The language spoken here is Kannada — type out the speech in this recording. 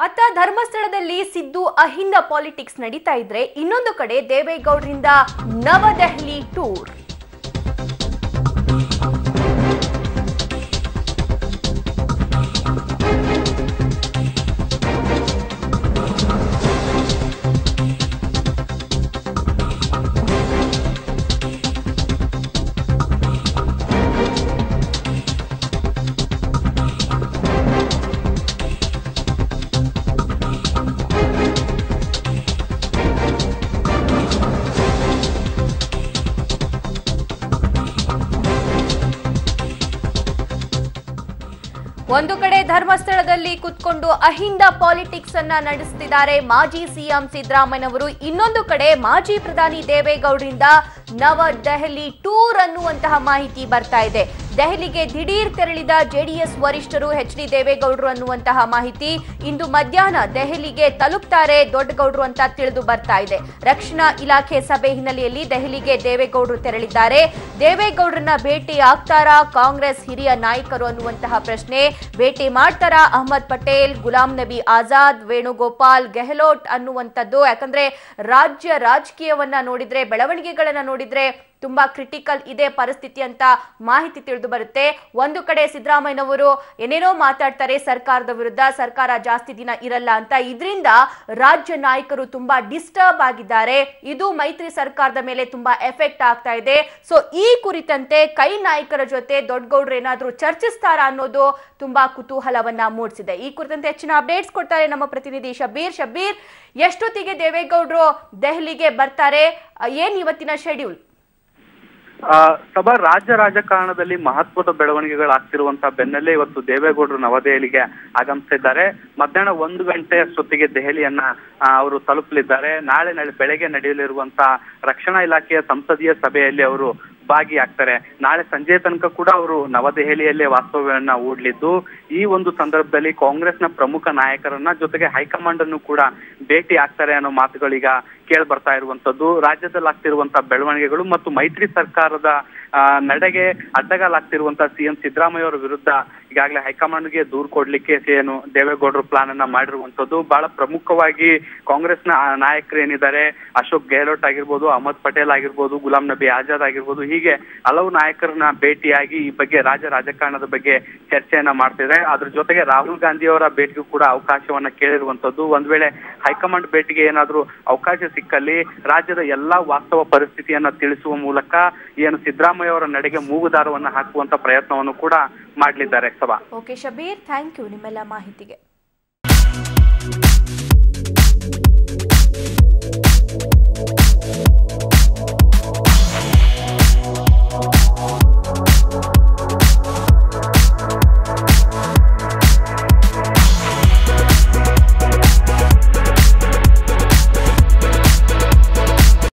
ಅತ್ತ ಧರ್ಮಸ್ಥಳದಲ್ಲಿ ಸಿದ್ದು ಅಹಿಂದ ಪಾಲಿಟಿಕ್ಸ್ ನಡೀತಾ ಇದ್ರೆ ಇನ್ನೊಂದು ಕಡೆ ದೇವೇಗೌಡರಿಂದ ನವದೆಹಲಿ ಟೂರ್ ಒಂದು ಕಡೆ ಧರ್ಮಸ್ಥಳದಲ್ಲಿ ಕುತ್ಕೊಂಡು ಅಹಿಂದ ಪಾಲಿಟಿಕ್ಸ್ ಅನ್ನ ನಡೆಸುತ್ತಿದ್ದಾರೆ ಮಾಜಿ ಸಿಎಂ ಸಿದ್ದರಾಮಯ್ಯನವರು ಇನ್ನೊಂದು ಕಡೆ ಮಾಜಿ ಪ್ರಧಾನಿ ದೇವೇಗೌಡರಿಂದ ನವದೆಹಲಿ ಟೂರ್ ಅನ್ನುವಂತಹ ಮಾಹಿತಿ ಬರ್ತಾ ಇದೆ ದೆಹಲಿಗೆ ದಿಢೀರ್ ತೆರಳಿದ ಜೆಡಿಎಸ್ ವರಿಷ್ಠರು ಎಚ್ ಡಿ ದೇವೇಗೌಡರು ಅನ್ನುವಂತಹ ಮಾಹಿತಿ ಇಂದು ಮಧ್ಯಾಹ್ನ ದೆಹಲಿಗೆ ತಲುಪ್ತಾರೆ ದೊಡ್ಡಗೌಡರು ಅಂತ ತಿಳಿದು ಬರ್ತಾ ಇದೆ ರಕ್ಷಣಾ ಇಲಾಖೆ ಸಭೆ ಹಿನ್ನೆಲೆಯಲ್ಲಿ ದೆಹಲಿಗೆ ದೇವೇಗೌಡರು ತೆರಳಿದ್ದಾರೆ ದೇವೇಗೌಡರನ್ನ ಭೇಟಿ ಆಗ್ತಾರಾ ಕಾಂಗ್ರೆಸ್ ಹಿರಿಯ ನಾಯಕರು ಅನ್ನುವಂತಹ ಪ್ರಶ್ನೆ ಭೇಟಿ ಮಾಡ್ತಾರಾ ಅಹಮದ್ ಪಟೇಲ್ ಗುಲಾಂ ನಬಿ ಆಜಾದ್ ವೇಣುಗೋಪಾಲ್ ಗೆಹ್ಲೋಟ್ ಅನ್ನುವಂಥದ್ದು ಯಾಕಂದ್ರೆ ರಾಜ್ಯ ರಾಜಕೀಯವನ್ನ ನೋಡಿದ್ರೆ ಬೆಳವಣಿಗೆಗಳನ್ನ ನೋಡಿದ್ರೆ ತುಂಬಾ ಕ್ರಿಟಿಕಲ್ ಇದೆ ಪರಿಸ್ಥಿತಿ ಅಂತ ಮಾಹಿತಿ ತಿಳಿದು ಬರುತ್ತೆ ಒಂದು ಕಡೆ ಸಿದ್ದರಾಮಯ್ಯನವರು ಏನೇನೋ ಮಾತಾಡ್ತಾರೆ ಸರ್ಕಾರದ ವಿರುದ್ಧ ಸರ್ಕಾರ ಜಾಸ್ತಿ ದಿನ ಇರಲ್ಲ ಅಂತ ಇದರಿಂದ ರಾಜ್ಯ ನಾಯಕರು ತುಂಬಾ ಡಿಸ್ಟರ್ಬ್ ಆಗಿದ್ದಾರೆ ಇದು ಮೈತ್ರಿ ಸರ್ಕಾರದ ಮೇಲೆ ತುಂಬಾ ಎಫೆಕ್ಟ್ ಆಗ್ತಾ ಇದೆ ಸೊ ಈ ಕುರಿತಂತೆ ಕೈ ನಾಯಕರ ಜೊತೆ ದೊಡ್ಡಗೌಡ್ರು ಏನಾದ್ರೂ ಚರ್ಚಿಸ್ತಾರಾ ಅನ್ನೋದು ತುಂಬಾ ಕುತೂಹಲವನ್ನ ಮೂಡಿಸಿದೆ ಈ ಕುರಿತಂತೆ ಹೆಚ್ಚಿನ ಅಪ್ಡೇಟ್ಸ್ ಕೊಡ್ತಾರೆ ನಮ್ಮ ಪ್ರತಿನಿಧಿ ಶಬೀರ್ ಶಬೀರ್ ಎಷ್ಟೊತ್ತಿಗೆ ದೇವೇಗೌಡರು ದೆಹಲಿಗೆ ಬರ್ತಾರೆ ಏನ್ ಇವತ್ತಿನ ಶೆಡ್ಯೂಲ್ ಆ, ಸಭಾ ರಾಜ್ಯ ರಾಜಕಾರಣದಲ್ಲಿ ಮಹತ್ವದ ಬೆಳವಣಿಗೆಗಳಾಗ್ತಿರುವಂತಹ ಬೆನ್ನಲ್ಲೇ ಇವತ್ತು ದೇವೇಗೌಡರು ನವದೆಹಲಿಗೆ ಆಗಮಿಸಿದ್ದಾರೆ ಮಧ್ಯಾಹ್ನ ಒಂದು ಗಂಟೆ ಅಷ್ಟೊತ್ತಿಗೆ ದೆಹಲಿಯನ್ನ ಆ, ಅವರು ತಲುಪಲಿದ್ದಾರೆ ನಾಳೆ ನಾಳೆ ಬೆಳಗ್ಗೆ ನಡೆಯಲಿರುವಂತಹ ರಕ್ಷಣಾ ಇಲಾಖೆಯ ಸಂಸದೀಯ ಸಭೆಯಲ್ಲಿ ಅವರು ಭಾಗಿಯಾಗ್ತಾರೆ ನಾಳೆ ಸಂಜೆ ತನಕ ಕೂಡ ಅವರು ನವದೆಹಲಿಯಲ್ಲೇ ವಾಸ್ತವ್ಯವನ್ನ ಹೂಡ್ಲಿದ್ದು ಈ ಒಂದು ಸಂದರ್ಭದಲ್ಲಿ ಕಾಂಗ್ರೆಸ್ನ ಪ್ರಮುಖ ನಾಯಕರನ್ನ ಜೊತೆಗೆ ಹೈಕಮಾಂಡ್ ಅನ್ನು ಕೂಡ ಭೇಟಿ ಆಗ್ತಾರೆ ಅನ್ನೋ ಮಾತುಗಳೀಗ ಕೇಳಿ ಬರ್ತಾ ಇರುವಂತದ್ದು ರಾಜ್ಯದಲ್ಲಿ ಆಗ್ತಿರುವಂತಹ ಬೆಳವಣಿಗೆಗಳು ಮತ್ತು ಮೈತ್ರಿ ಸರ್ಕಾರದ ಆ, ನಡೆಗೆ ಅಡ್ಡಗಾಲಾಗ್ತಿರುವಂತಹ ಸಿಎಂ ಸಿದ್ದರಾಮಯ್ಯ ಅವರ ವಿರುದ್ಧ ಈಗಾಗಲೇ ಹೈಕಮಾಂಡ್ಗೆ ದೂರು ಕೊಡ್ಲಿಕ್ಕೆ ಏನು ದೇವೇಗೌಡರು ಪ್ಲಾನ್ ಅನ್ನ ಮಾಡಿರುವಂತದ್ದು ಬಹಳ ಪ್ರಮುಖವಾಗಿ ಕಾಂಗ್ರೆಸ್ನ ಆ ನಾಯಕರು ಏನಿದ್ದಾರೆ ಅಶೋಕ್ ಗೆಹ್ಲೋಟ್ ಆಗಿರ್ಬೋದು ಅಹಮದ್ ಪಟೇಲ್ ಆಗಿರ್ಬೋದು ಗುಲಾಂ ನಬಿ ಆಜಾದ್ ಆಗಿರ್ಬೋದು ಹೀಗೆ ಹಲವು ನಾಯಕರನ್ನ ಭೇಟಿಯಾಗಿ ಈ ಬಗ್ಗೆ ರಾಜ್ಯ ರಾಜಕಾರಣದ ಬಗ್ಗೆ ಚರ್ಚೆಯನ್ನ ಮಾಡ್ತಿದ್ದಾರೆ ಅದ್ರ ಜೊತೆಗೆ ರಾಹುಲ್ ಗಾಂಧಿ ಅವರ ಭೇಟಿಗೂ ಕೂಡ ಅವಕಾಶವನ್ನ ಕೇಳಿರುವಂತದ್ದು ಒಂದ್ ವೇಳೆ ಹೈಕಮಾಂಡ್ ಭೇಟಿಗೆ ಏನಾದ್ರೂ ಅವಕಾಶ ಸಿಕ್ಕಲ್ಲಿ ರಾಜ್ಯದ ಎಲ್ಲಾ ವಾಸ್ತವ ಪರಿಸ್ಥಿತಿಯನ್ನ ತಿಳಿಸುವ ಮೂಲಕ ಏನು ಸಿದ್ದರಾಮಯ್ಯ ಅವರ ನಡೆಗೆ ಮೂಗುದಾರವನ್ನ ಹಾಕುವಂತ ಪ್ರಯತ್ನವನ್ನು ಕೂಡ ಮಾಡ್ಲಿದ್ದಾರೆ ಸಭಾ ಓಕೆ ಶಬೀರ್ ಥ್ಯಾಂಕ್ ಯು ನಿಮ್ಮೆಲ್ಲ ಮಾಹಿತಿಗೆ